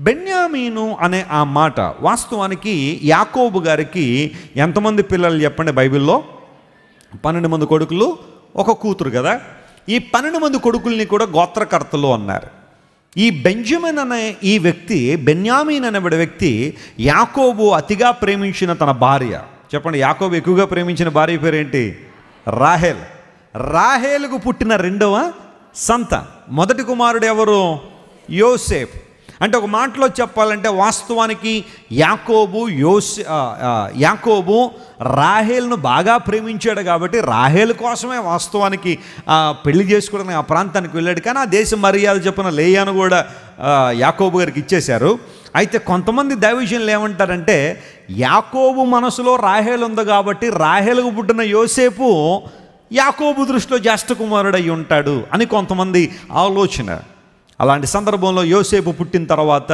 బెన్యామీను అనే ఆ మాట వాస్తవానికి యాకోబు గారికి ఎంతమంది పిల్లలు చెప్పండి బైబిల్లో పన్నెండు మంది కొడుకులు ఒక కూతురు కదా ఈ పన్నెండు మంది కొడుకుల్ని కూడా గోత్రకర్తలు అన్నారు ఈ బెంజమిన్ అనే ఈ వ్యక్తి బెన్యామీన్ అనే వ్యక్తి యాకోబు అతిగా ప్రేమించిన తన భార్య చెప్పండి యాకోబు ఎక్కువగా ప్రేమించిన భార్య పేరేంటి రాహేల్ రాహేలుకు పుట్టిన రెండవ సంతానం మొదటి కుమారుడు ఎవరు యోసేఫ్ అంటే ఒక మాటలో చెప్పాలంటే వాస్తవానికి యాకోబు యోసే ఆ, ఆ, యాకోబు రాహేల్ను బాగా ప్రేమించాడు కాబట్టి రాహేల్ కోసమే వాస్తవానికి ఆ, పెళ్లి చేసుకోవడానికి ఆ ప్రాంతానికి వెళ్ళాడు కానీ ఆ దేశ మర్యాద చెప్పిన లేయాను కూడా ఆ, యాకోబు గారికి ఇచ్చేశారు అయితే కొంతమంది దైవజనులు ఏమంటారంటే యాకోబు మనసులో రాహేల్ ఉంది కాబట్టి రాహేలుకు పుట్టిన యోసేపు యాకోబు దృష్టిలో జ్యేష్ఠ కుమారుడు అయి ఉంటాడు అని కొంతమంది ఆలోచన అలాంటి సందర్భంలో యోసేపు పుట్టిన తర్వాత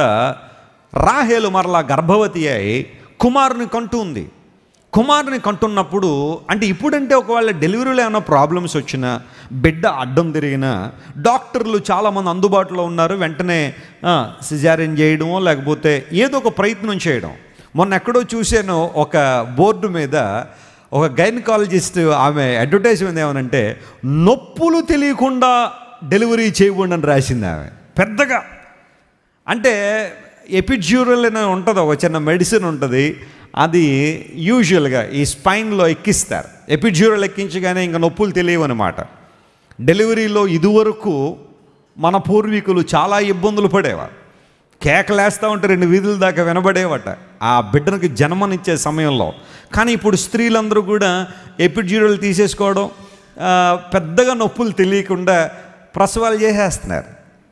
రాహేలు మరలా గర్భవతి అయి కుమారుని కంటుంది కుమారుని కంటున్నప్పుడు అంటే ఇప్పుడంటే ఒకవేళ డెలివరీలో ఏమైనా ప్రాబ్లమ్స్ వచ్చినా బిడ్డ అడ్డం తిరిగినా డాక్టర్లు చాలామంది అందుబాటులో ఉన్నారు వెంటనే సిజారిన్ చేయడమో లేకపోతే ఏదో ఒక ప్రయత్నం చేయడం మొన్న ఎక్కడో చూశాను ఒక బోర్డు మీద ఒక గైనకాలజిస్ట్ ఆమె అడ్వర్టైజ్మెంట్ ఏమనంటే నొప్పులు తెలియకుండా డెలివరీ చేయకుండా అని రాసింది ఆమె పెద్దగా అంటే ఎపిడ్యూరల్ అని ఉంటుంది ఒక చిన్న మెడిసిన్ ఉంటుంది అది యూజువల్గా ఈ స్పైన్లో ఎక్కిస్తారు ఎపిడ్యూరల్ ఎక్కించగానే ఇంకా నొప్పులు తెలియవు అనమాట డెలివరీలో ఇదివరకు మన పూర్వీకులు చాలా ఇబ్బందులు పడేవారు కేకలేస్తూ ఉంటే రెండు వీధుల దాకా వినబడేవట ఆ బిడ్డనికి జన్మనిచ్చే సమయంలో కానీ ఇప్పుడు స్త్రీలందరూ కూడా ఎపిడ్యూరల్ తీసేసుకోవడం ఆ, పెద్దగా నొప్పులు తెలియకుండా ప్రసవాలు చేసేస్తున్నారు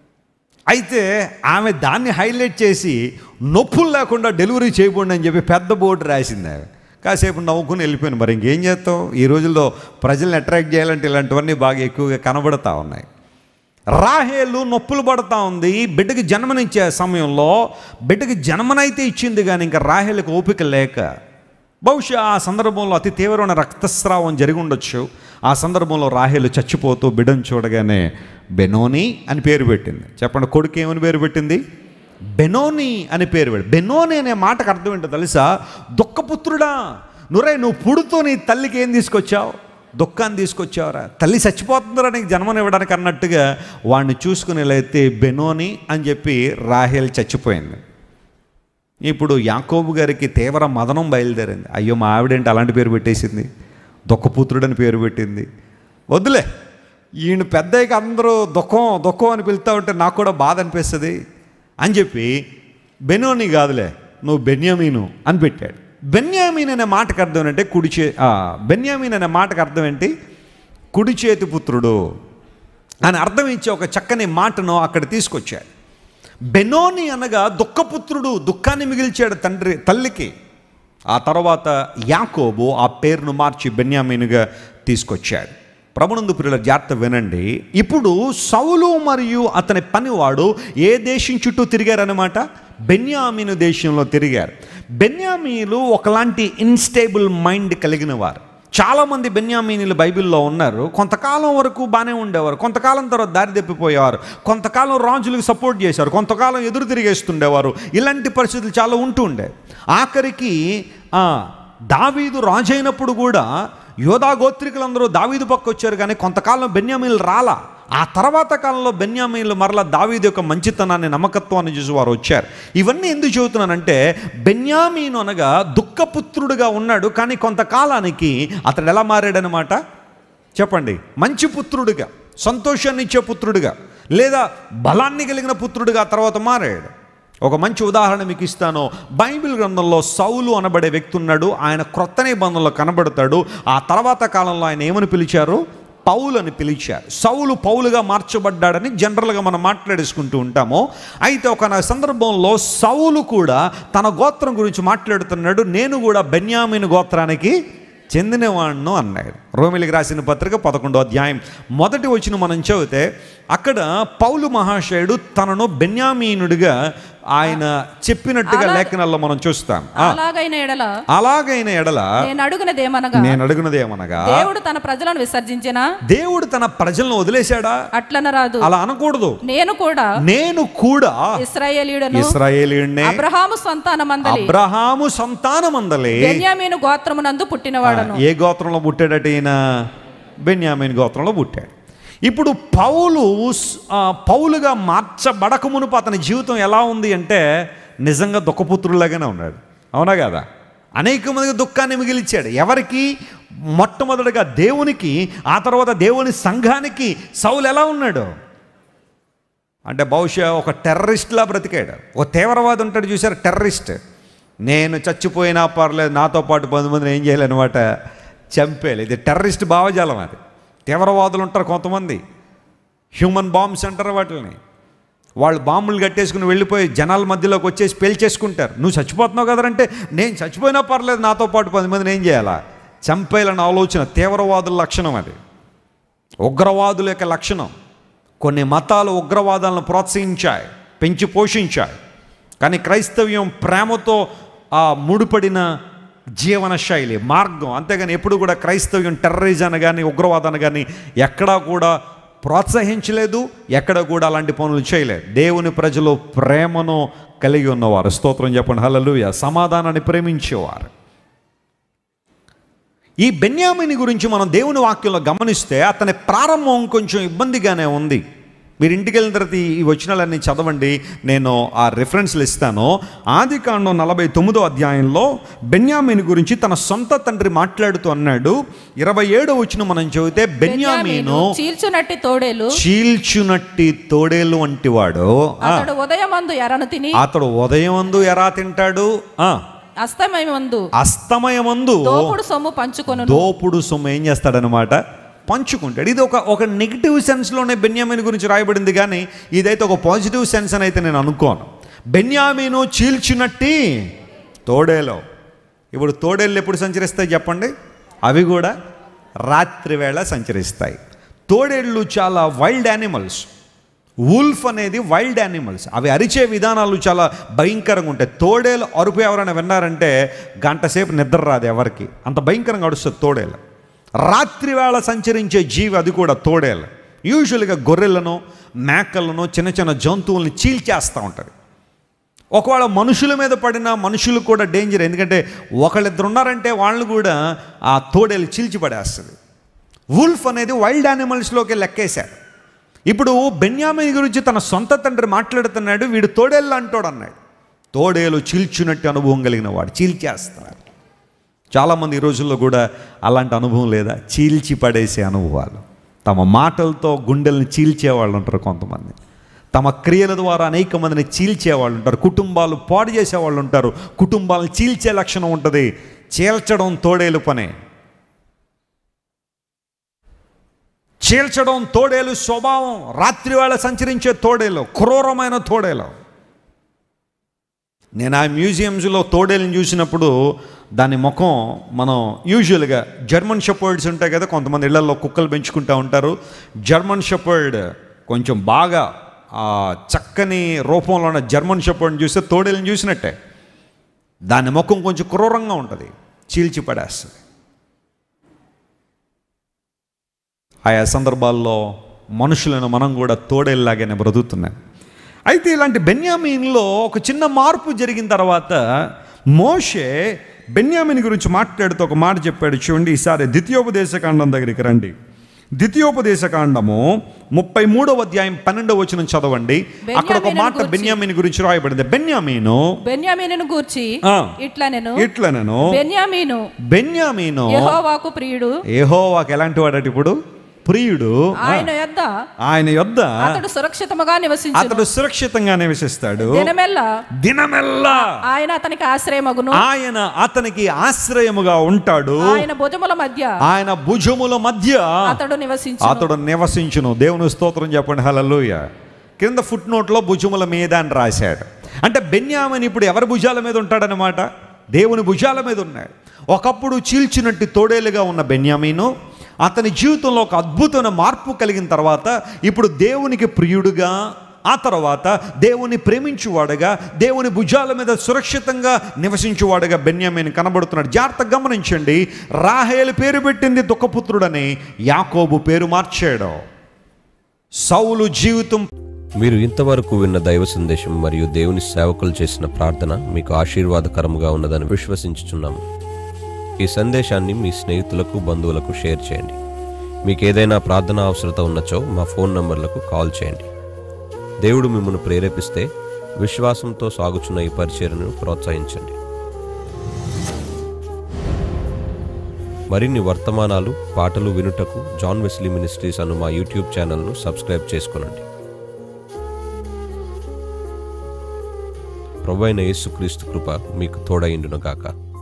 అయితే ఆమె దాన్ని హైలైట్ చేసి నొప్పులు లేకుండా డెలివరీ చేయబడి అని చెప్పి పెద్ద బోర్డు రాసింది ఆమె కాసేపు నవ్వుకుని వెళ్ళిపోయాను మరి ఇంకేం చేస్తాం ఈ రోజుల్లో ప్రజల్ని అట్రాక్ట్ చేయాలంటే ఇలాంటివన్నీ బాగా ఎక్కువగా కనబడతా ఉన్నాయి రాహేలు నొప్పులు పడతా ఉంది బిడ్డకి జన్మనిచ్చే సమయంలో బిడ్డకి జన్మనైతే ఇచ్చింది కానీ ఇంకా రాహేలకు ఓపిక లేక బహుశా ఆ సందర్భంలో అతి తీవ్రమైన రక్తస్రావం జరిగి ఉండొచ్చు ఆ సందర్భంలో రాహేలు చచ్చిపోతూ బిడ్డను చూడగానే బెనోని అని పేరు పెట్టింది చెప్పండి కొడుకు ఏమని పేరు పెట్టింది బెనోని అని పేరు పెట్టి బెనోని అనే మాటకు అర్థం ఏంటో తెలుసా దుఃఖపుత్రుడా నురే నువ్వు పుడుతూ నీ తల్లికి ఏం తీసుకొచ్చావు దుఃఖాన్ని తీసుకొచ్చావురా తల్లి చచ్చిపోతుందిరా నీకు జన్మనివ్వడానికి అన్నట్టుగా వాడిని చూసుకునేలైతే బెనోని అని చెప్పి రాహేల్ చచ్చిపోయింది ఇప్పుడు యాకోబు గారికి తీవ్ర మదనం బయలుదేరింది అయ్యో మా ఆవిడేంటి అలాంటి పేరు పెట్టేసింది దుఃఖపుత్రుడని పేరు పెట్టింది వద్దులే ఈయన పెద్దయ్యకి అందరూ దుఃఖం దుఃఖం అని పిలుస్తూ ఉంటే నాకు కూడా బాధ అనిపిస్తుంది అని చెప్పి బెనోని కాదులే నువ్వు బెన్యామీను అని పెట్టాడు బెన్యామీన్ అనే మాటకు అర్థం ఏంటంటే కుడి చే ఆ, బెన్యామీన్ అనే మాటకు అర్థం ఏంటి కుడి చేతి పుత్రుడు అని అర్థం ఇచ్చే ఒక చక్కని మాటను అక్కడ తీసుకొచ్చాడు బెనోని అనగా దుఃఖపుత్రుడు దుఃఖాన్ని మిగిల్చాడు తండ్రి తల్లికి ఆ తర్వాత యాకోబు ఆ పేరును మార్చి బెన్యామీనుగా తీసుకొచ్చాడు ప్రభునందు ప్రియుల జాగ్రత్త వినండి ఇప్పుడు సౌలు మరియు అతని పనివాడు ఏ దేశం చుట్టూ తిరిగారనమాట బెన్యామీను దేశంలో తిరిగారు బెన్యామీలు ఒకలాంటి ఇన్స్టేబుల్ మైండ్ కలిగిన వారు చాలామంది బెన్యామీనులు బైబిల్లో ఉన్నారు కొంతకాలం వరకు బాగానే ఉండేవారు కొంతకాలం తర్వాత దారి తప్పిపోయేవారు కొంతకాలం రాజులకు సపోర్ట్ చేశారు కొంతకాలం ఎదురు తిరిగేస్తుండేవారు ఇలాంటి పరిస్థితులు చాలా ఉంటూ ఉండే ఆఖరికి ఆ, దావీదు రాజు అయినప్పుడు కూడా యోధా గోత్రికులందరూ దావీదు పక్క వచ్చారు కానీ కొంతకాలం బెన్యామీలు రాలా ఆ తర్వాత కాలంలో బెన్యామీలు మరలా దావీదు యొక్క మంచితనాన్ని నమ్మకత్వాన్ని చూసి వారు వచ్చారు ఇవన్నీ ఎందుకు చెబుతున్నానంటే బెన్యామీను అనగా దుఃఖపుత్రుడుగా ఉన్నాడు కానీ కొంతకాలానికి అతడు ఎలా మారాడనమాట చెప్పండి మంచి పుత్రుడిగా సంతోషాన్ని ఇచ్చే పుత్రుడిగా లేదా బలాన్ని కలిగిన పుత్రుడిగా ఆ తర్వాత మారాడు ఒక మంచి ఉదాహరణ మీకు ఇస్తాను బైబిల్ గ్రంథంలో సౌలు అనబడే వ్యక్తి ఉన్నాడు ఆయన క్రొత్త నిబంధనలో కనబడతాడు ఆ తర్వాత కాలంలో ఆయన ఏమని పిలిచారు పౌలు అని పిలిచారు సౌలు పౌలుగా మార్చబడ్డాడని జనరల్గా మనం మాట్లాడేసుకుంటూ ఉంటాము అయితే ఒక సందర్భంలో సౌలు కూడా తన గోత్రం గురించి మాట్లాడుతున్నాడు నేను కూడా బెన్యామిన్ గోత్రానికి చెందినవాణ్ణు అన్నాడు రోమిలికి రాసిన పత్రిక పదకొండో అధ్యాయం మొదటి వచ్చిన మనం చదివితే అక్కడ పౌలు మహాశయుడు తనను బెన్యామీనుడిగా ఆయన చెప్పినట్టుగా లేఖనాల్లో మనం చూస్తాం ఆ, అలాగైన ఎడల అలాగైన ఎడల నేను అడుగునదేమనగా నేను అడుగునది ఏమనగా దేవుడు తన ప్రజలను విసర్జించిన దేవుడు తన ప్రజలను వదిలేశాడా అట్లనరాదు అలా అనకూడదు నేను కూడా నేను కూడా ఇస్రాయేలీయుడను ఇస్రాయేలీయుడినే అబ్రహాము సంతానమందలి అబ్రహాము సంతానమందలే బెన్యామీను గోత్రమునందు పుట్టినవాడను ఏ గోత్రంలో పుట్టాడట ఈయన బెన్యామిన్ గోత్రంలో పుట్టాడు ఇప్పుడు పౌలు స్- ఆ, పౌలుగా మార్చబడక మునుపు అతని జీవితం ఎలా ఉంది అంటే నిజంగా దుఃఖపుత్రులాగానే ఉన్నాడు అవునా కదా అనేక మందికి దుఃఖాన్ని మిగిలిచ్చాడు ఎవరికి మొట్టమొదటిగా దేవునికి ఆ తర్వాత దేవుని సంఘానికి సౌలు ఎలా ఉన్నాడు అంటే బహుశా ఒక టెర్రరిస్ట్లా బ్రతికాడు ఒక తీవ్రవాది ఉంటాడు చూసారు టెర్రరిస్ట్ నేను చచ్చిపోయినా పర్లేదు నాతో పాటు పది మందిని ఏం చేయాలన్నమాట చంపేయాలి ఇది టెర్రరిస్ట్ భావజాలం అది తీవ్రవాదులు ఉంటారు కొంతమంది హ్యూమన్ బాంబ్స్ అంటారు వాటిని వాళ్ళు బాంబులు కట్టేసుకుని వెళ్ళిపోయి జనాల మధ్యలోకి వచ్చేసి పేల్చేసుకుంటారు నువ్వు చచ్చిపోతున్నావు కదంటే నేను చచ్చిపోయినా పర్లేదు నాతో పాటు పది మందిని ఏం చేయాలా చంపేయాలన్న ఆలోచన తీవ్రవాదుల లక్షణం అది ఉగ్రవాదుల యొక్క లక్షణం కొన్ని మతాలు ఉగ్రవాదాలను ప్రోత్సహించాయి పెంచి పోషించాయి కానీ క్రైస్తవ్యం ప్రేమతో ఆ ముడిపడిన జీవన శైలి మార్గం అంతేగాని ఎప్పుడు కూడా క్రైస్తవ్యం టెర్రరిజాన్ని కానీ ఉగ్రవాదాన్ని కానీ ఎక్కడా కూడా ప్రోత్సహించలేదు ఎక్కడ కూడా అలాంటి పనులు చేయలేదు దేవుని ప్రజలు ప్రేమను కలిగి ఉన్నవారు స్తోత్రం చెప్పండి హల్లెలూయా సమాధానాన్ని ప్రేమించేవారు ఈ బెన్యామిని గురించి మనం దేవుని వాక్యంలో గమనిస్తే అతని ప్రారంభం కొంచెం ఇబ్బందిగానే ఉంది మీరు ఇంటికి వెళ్ళిన తర్వాత ఈ ఈ వచనాలన్నీ చదవండి నేను ఆ రిఫరెన్స్లు ఇస్తాను ఆది కాండం నలభై తొమ్మిదో అధ్యాయంలో బెన్యామిని గురించి తన సొంత తండ్రి మాట్లాడుతూ అన్నాడు ఇరవై ఏడో వచ్చిన మనం చదివితే బెన్యామీను చీల్చునట్టి తోడేలు చీల్చునట్టి తోడేలు వంటివాడు ఆ, అతడు ఉదయమందు ఎరను తిని అతడు ఉదయమందు ఎలా తింటాడు ఆ, అస్తమయమందు అస్తమయమందు దోపుడు సొమ్ము పంచుకొను దోపుడు సొమ్ము ఏం చేస్తాడనమాట పంచుకుంటాడు ఇది ఒక ఒక నెగిటివ్ సెన్స్లోనే బెన్యామిన్ గురించి రాయబడింది కానీ ఇదైతే ఒక పాజిటివ్ సెన్స్ అని అయితే నేను అనుకోను బెన్యామీను చీల్చినట్టి తోడేలో ఇప్పుడు తోడేళ్ళు ఎప్పుడు సంచరిస్తాయి చెప్పండి అవి కూడా రాత్రి వేళ సంచరిస్తాయి తోడేళ్ళు చాలా వైల్డ్ యానిమల్స్ వూల్ఫ్ అనేది వైల్డ్ యానిమల్స్ అవి అరిచే విధానాలు చాలా భయంకరంగా ఉంటాయి తోడేలు అరుపు ఎవరైనా విన్నారంటే గంట సేపు నిద్ర రాదు ఎవరికి అంత భయంకరంగా అడుస్తుంది తోడేలు రాత్రి వేళ సంచరించే జీవి అది కూడా తోడేలు యూజువల్గా గొర్రెలను మేకలను చిన్న చిన్న జంతువుల్ని చీల్చేస్తూ ఉంటుంది ఒకవేళ మనుషుల మీద పడిన మనుషులు కూడా డేంజర్ ఎందుకంటే ఒకళ్ళిద్దరు ఉన్నారంటే వాళ్ళు కూడా ఆ తోడేలు చీల్చి పడేస్తుంది వుల్ఫ్ అనేది వైల్డ్ యానిమల్స్లోకి లెక్కేశారు ఇప్పుడు బెన్యామిన్ గురించి తన సొంత తండ్రి మాట్లాడుతున్నాడు వీడు తోడేళ్ళు అంటాడు అన్నాడు తోడేలు చీల్చున్నట్టు అనుభవం కలిగిన వాడు చీల్చేస్తున్నారు చాలామంది ఈ రోజుల్లో కూడా అలాంటి అనుభవం లేదా చీల్చి పడేసే అనుభవాలు తమ మాటలతో గుండెల్ని చీల్చేవాళ్ళు ఉంటారు కొంతమంది తమ క్రియల ద్వారా అనేక మందిని చీల్చేవాళ్ళు ఉంటారు కుటుంబాలు పాడు చేసేవాళ్ళు ఉంటారు కుటుంబాలను చీల్చే లక్షణం ఉంటుంది చీల్చడం తోడేలు పనే చీల్చడం తోడేలు స్వభావం రాత్రివేళ సంచరించే తోడేలు క్రూరమైన తోడేలు నేను ఆ మ్యూజియంస్లో తోడేలను చూసినప్పుడు దాని ముఖం మనం యూజువల్గా జర్మన్ షెపర్డ్స్ ఉంటాయి కదా కొంతమంది ఇళ్లలో కుక్కలు పెంచుకుంటూ ఉంటారు జర్మన్ షెపర్డ్ కొంచెం బాగా ఆ చక్కని రూపంలో ఉన్న జర్మన్ షెపర్డ్ని చూస్తే తోడేలను చూసినట్టే దాని ముఖం కొంచెం క్రూరంగా ఉంటుంది చీల్చి పడేస్తుంది ఆయా సందర్భాల్లో మనుషులను మనం కూడా తోడేలాగానే బ్రతుకుతున్నాం అయితే ఇలాంటి బెన్యామీన్లో ఒక చిన్న మార్పు జరిగిన తర్వాత మోషే బెన్యామిన్ గురించి మాట్లాడుతూ ఒక మాట చెప్పాడు చూడండి ఈసారి ద్వితీయోపదేశకాండం దగ్గరికి రండి ద్వితీయోపదేశకాండము ముప్పై మూడవ అధ్యాయం పన్నెండవ వచనం చదవండి అక్కడ ఒక మాట బెన్యామీనును బెన్యామిన్ గురించి రాయబడింది బెన్యామీను బెన్యామీనును గూర్చి ఆ, ఇట్లా నేను ఇట్లా నేను బెన్యామీను బెన్యామీను యెహోవాకు ప్రియుడు ఏహోవాకి ఎలాంటి వాడట ఇప్పుడు ప్రియుడు ఆయన యొద్ద ఆయన యొద్ద అతడు సురక్షితముగా నివసించు అతడు సురక్షితంగా నివసిస్తాడు దినమెల్లా దినమెల్లా ఆయన అతనికి ఆశ్రయమగును ఆయన అతనికి ఆశ్రయముగా ఉంటాడు ఆయన భుజముల మధ్య ఆయన భుజముల మధ్య అతడు నివసించు అతడు నివసించును దేవుని స్తోత్రం చెప్పండి హల్లెలూయా కింద ఫుట్ నోట్లో భుజముల మీద అని రాశాడు అంటే బెన్యామని ఇప్పుడు ఎవరి భుజాల మీద ఉంటాడనమాట దేవుని భుజాల మీద ఉన్నాడు ఒకప్పుడు చీల్చినట్టు తోడేలుగా ఉన్న బెన్యామీను అతని జీవితంలో ఒక అద్భుతమైన మార్పు కలిగిన తర్వాత ఇప్పుడు దేవునికి ప్రియుడుగా ఆ తర్వాత దేవుని ప్రేమించువాడుగా దేవుని భుజాల మీద సురక్షితంగా నివసించువాడుగా బెన్యామీన్ కనబడుతున్నాడు జాగ్రత్త గమనించండి రాహేలు పేరు పెట్టింది దుఃఖపుత్రుడని యాకోబు పేరు మార్చాడు సౌలు జీవితం మీరు ఇంతవరకు విన్న దైవ సందేశం మరియు దేవుని సేవకులు చేసిన ప్రార్థన మీకు ఆశీర్వాదకరముగా ఉన్నదని విశ్వసించుచున్నాము ఈ సందేశాన్ని మీ స్నేహితులకు బంధువులకు షేర్ చేయండి మీకు ఏదైనా ప్రార్థన అవసరత ఉన్నచో మా ఫోన్ నంబర్లకు కాల్ చేయండి దేవుడు మిమ్మల్ని ప్రేరేపిస్తే విశ్వాసంతో సాగుచున్న ఈ పరిచర్ను ప్రోత్సహించండి మరిన్ని వర్తమానాలు పాటలు వినుటకు జాన్ వెస్లీ మినిస్ట్రీస్ అను మా యూట్యూబ్ ఛానల్ను సబ్స్క్రైబ్ చేసుకునండి ప్రభు అయిన యేసుక్రీస్తు కృప మీకు తోడైండును గాక